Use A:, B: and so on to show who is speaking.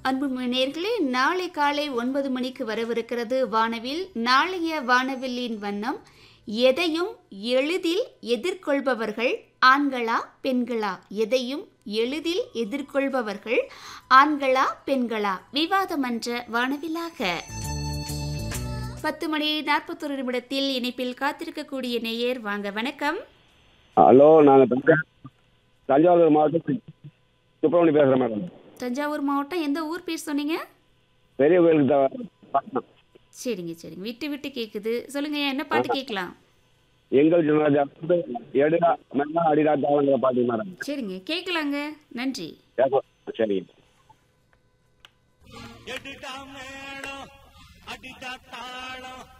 A: அன்பு நேர்களே நாளை காலை ஒன்பது மணிக்கு வரவிருக்கிறது வானவில் நாளைய வானவில்லின் வண்ணம் எதையும் எளிதில் எதிர்கொள்பவர்கள் ஆண்களா பெண்களா எதையும் எளிதில் எதிர்கொள்பவர்கள் ஆண்களா பெண்களா விவாதமன்ற வானவிலாக பத்து மணி நாற்பத்தொரு நிமிடத்தில் இணைப்பில் காத்திருக்கக்கூடிய நேயர் வாங்க வணக்கம்
B: ஹலோ நாங்கள் தஞ்சா தஞ்சாவூர் மாவட்டம் சுப்பிரமணி பேசுகிறேன் மேடம்
A: தஞ்சாவூர் மாவட்டம் எந்த ஊர் பேர் சொன்னீங்க
B: பெரிய கோயிலுக்கு த- பட்டணம்
A: சரிங்க சரிங்க விட்டு விட்டு கேக்குது சொல்லுங்க என்ன பாட்டு கேட்கலாம்
B: எங்கள் ஜனராஜா வந்து எடுடா மெல்லா அடிடா தாளங்கிற பாட்டு மேடம்
A: சரிங்க கேட்கலாங்க நன்றி
B: கேட்கலாம். சரிங்க
C: எடுடா மேளம் அடிடா தாளம்